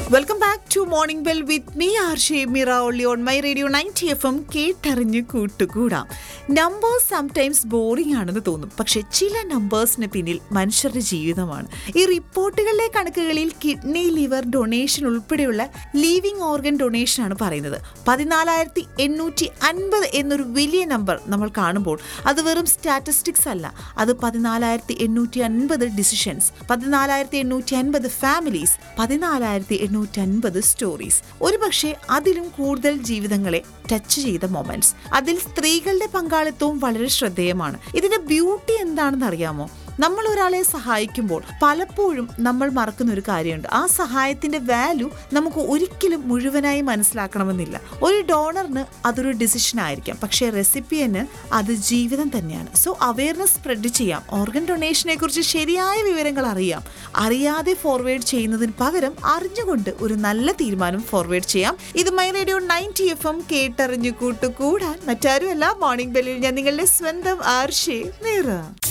welcome back to morning bell with me R Shemira ഒള്ളി on my radio ninety F M കേട്ടറിഞ്ഞ് കൂട്ടുകൂടാം numbers sometimes boring ആണെന്ന് തോന്നും പക്ഷെ ചില നമ്പേഴ്സിന് പിന്നിൽ മനുഷ്യരുടെ ജീവിതമാണ് ഈ റിപ്പോർട്ടുകളിലെ കണക്കുകളിൽ കിഡ്നി ലിവർ ഡൊണേഷൻ ഉൾപ്പെടെയുള്ള ലീവിംഗ് ഓർഗൻ ഡൊണേഷൻ ആണ് പറയുന്നത് പതിനാലായിരത്തി എണ്ണൂറ്റി അൻപത് എന്നൊരു വലിയ നമ്പർ നമ്മൾ കാണുമ്പോൾ അത് വെറും സ്റ്റാറ്റിസ്റ്റിക്സ് അല്ല അത് പതിനാലായിരത്തി എണ്ണൂറ്റി അൻപത് ഡിസിഷൻസ് പതിനാലായിരത്തി എണ്ണൂറ്റി അൻപത് ഫാമിലീസ് പതിനാലായിരത്തി എണ്ണൂറ്റി അൻപത് സ്റ്റോറീസ് ഒരുപക്ഷെ അതിലും കൂടുതൽ ജീവിതങ്ങളെ ടച്ച് ചെയ്ത മൊമെന്റ്സ് അതിൽ സ്ത്രീകളുടെ പങ്കാളിത്തവും വളരെ ശ്രദ്ധേയമാണ് ഇതിന്റെ ബ്യൂട്ടി എന്താണെന്ന് അറിയാമോ നമ്മൾ ഒരാളെ സഹായിക്കുമ്പോൾ പലപ്പോഴും നമ്മൾ മറക്കുന്ന ഒരു കാര്യമുണ്ട് ആ സഹായത്തിന്റെ വാല്യൂ നമുക്ക് ഒരിക്കലും മുഴുവനായി മനസ്സിലാക്കണമെന്നില്ല ഒരു ഡോണറിന് അതൊരു ഡിസിഷൻ ആയിരിക്കാം പക്ഷേ റെസിപ്പിയന് അത് ജീവിതം തന്നെയാണ് സോ അവയർനെസ് സ്പ്രെഡ് ചെയ്യാം ഓർഗൻ ഡൊണേഷനെ കുറിച്ച് ശരിയായ വിവരങ്ങൾ അറിയാം അറിയാതെ ഫോർവേഡ് ചെയ്യുന്നതിന് പകരം അറിഞ്ഞുകൊണ്ട് ഒരു നല്ല തീരുമാനം ഫോർവേഡ് ചെയ്യാം ഇത് my radio ninety F M കേട്ടറിഞ്ഞു കൂട്ടുകൂടാൻ മറ്റാരുമല്ല മോർണിംഗ് ബെല്ലിൽ ഞാൻ നിങ്ങളുടെ സ്വന്തം ആർഷേ മീറ